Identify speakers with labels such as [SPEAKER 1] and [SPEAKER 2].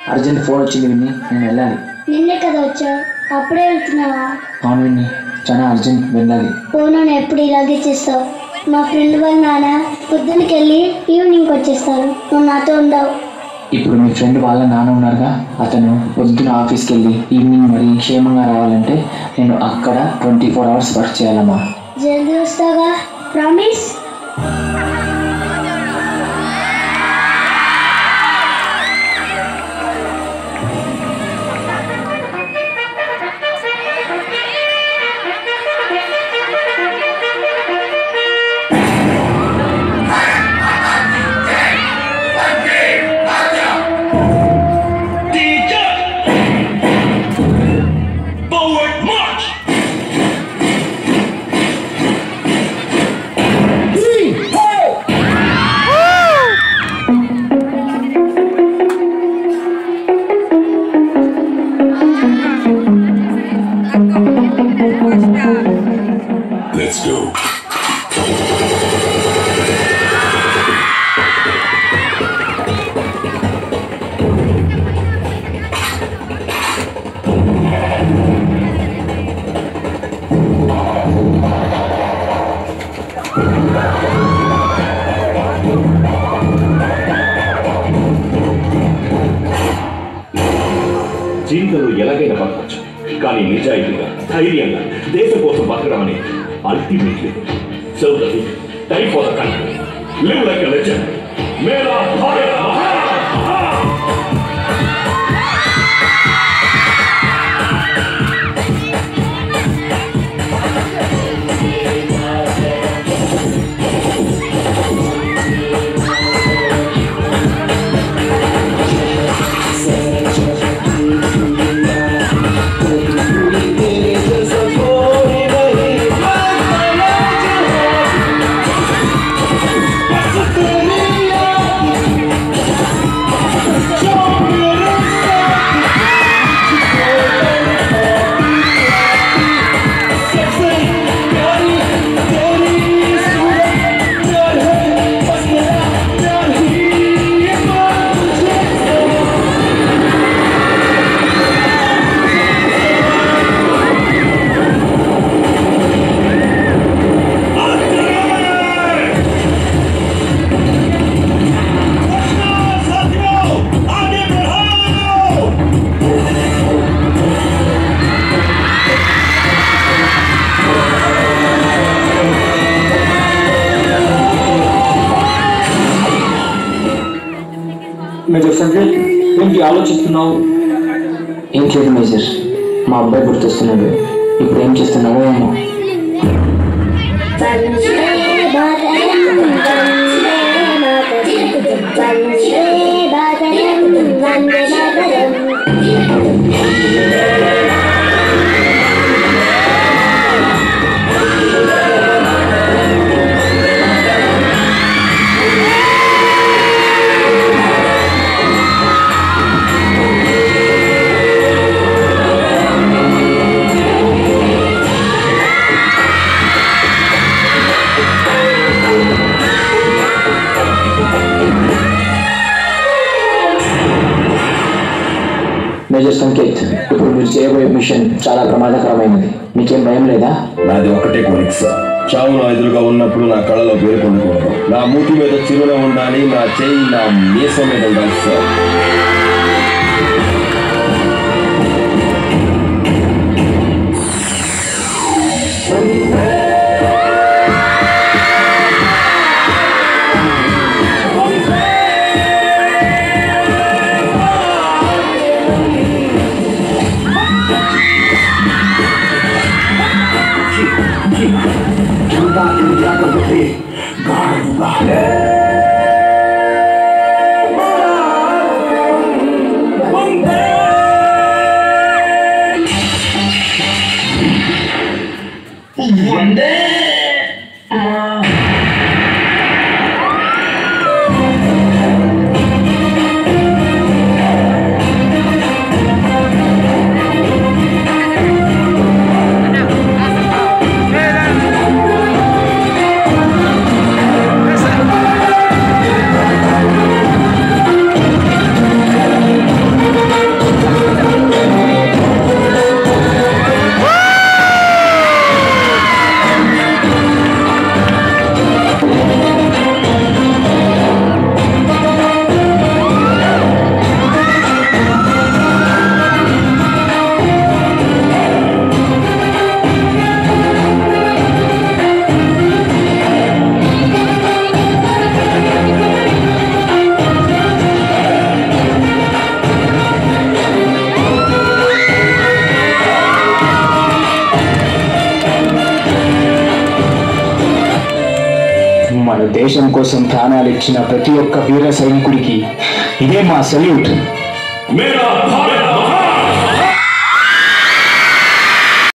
[SPEAKER 1] Urgent phone వచ్చింది విన్ని నేను వెళ్ళాలి
[SPEAKER 2] నిన్నే కదా వచ్చావు అప్పుడే వెళ్తున్నావా
[SPEAKER 1] అవును విన్ని చాలా అర్జెంట్ వెళ్ళాలి
[SPEAKER 2] ఫోన్ నన్ను ఎప్పుడు ఇలాగే చేస్తావు మా ఫ్రెండ్ వాళ్ళ నాన్న పొద్దునకి వెళ్ళి ఈవినింగ్ వచ్చేస్తారు నువ్వు నాతో ఉండవు
[SPEAKER 1] ఇప్పుడు మీ ఫ్రెండ్ వాళ్ళ నాన్న ఉన్నారుగా అతను పొద్దున ఆఫీస్కి వెళ్ళి ఈవినింగ్ మరి క్షేమంగా రావాలంటే నేను అక్కడ ట్వంటీ ఫోర్ అవర్స్ వర్క్ చేయాలమ్మా
[SPEAKER 2] జల్దీ వస్తావుగా promise
[SPEAKER 3] Forward march!
[SPEAKER 4] Let's go.
[SPEAKER 3] జీవితంలో ఎలాగైనా బతకచ్చు కానీ నిజాయితీగా ధైర్యంగా దేశం కోసం బతకడం అనేది ultimately serve the week time for the country live like a legend మేరా భారత్ మహారాజ్
[SPEAKER 1] మేజర్ సంజయ్ ఏంటి ఆలోచిస్తున్నావు ఏం లేదు మేజర్ మా అబ్బాయి గుర్తొస్తున్నాడు ఇప్పుడు ఏం చేస్తున్నాడో ఏమో
[SPEAKER 2] వందే మాతరం వందే మాతరం వందే మాతరం వందే మాతరం
[SPEAKER 1] మేజర్ సంకేత్ ఇప్పుడు మీరు చేయబోయే మిషన్ చాలా ప్రమాదకరమైనది మీకేం భయం లేదా
[SPEAKER 5] నాది ఒకటే కోరిక సార్ చావు నా ఎదురుగా ఉన్నప్పుడు నా కళ్ళలో పేరుకొండకూడదు నా మూతి మీద చిరునవ్వు ఉండాలి నా చేయి నా మీసం మీద ఉండాలి సార్
[SPEAKER 6] Hey, మన దేశం కోసం ప్రాణాలు ఇచ్చిన ప్రతి ఒక్క వీర సైనికుడికి ఇదే మా సల్యూట్
[SPEAKER 3] मेरा भारत महान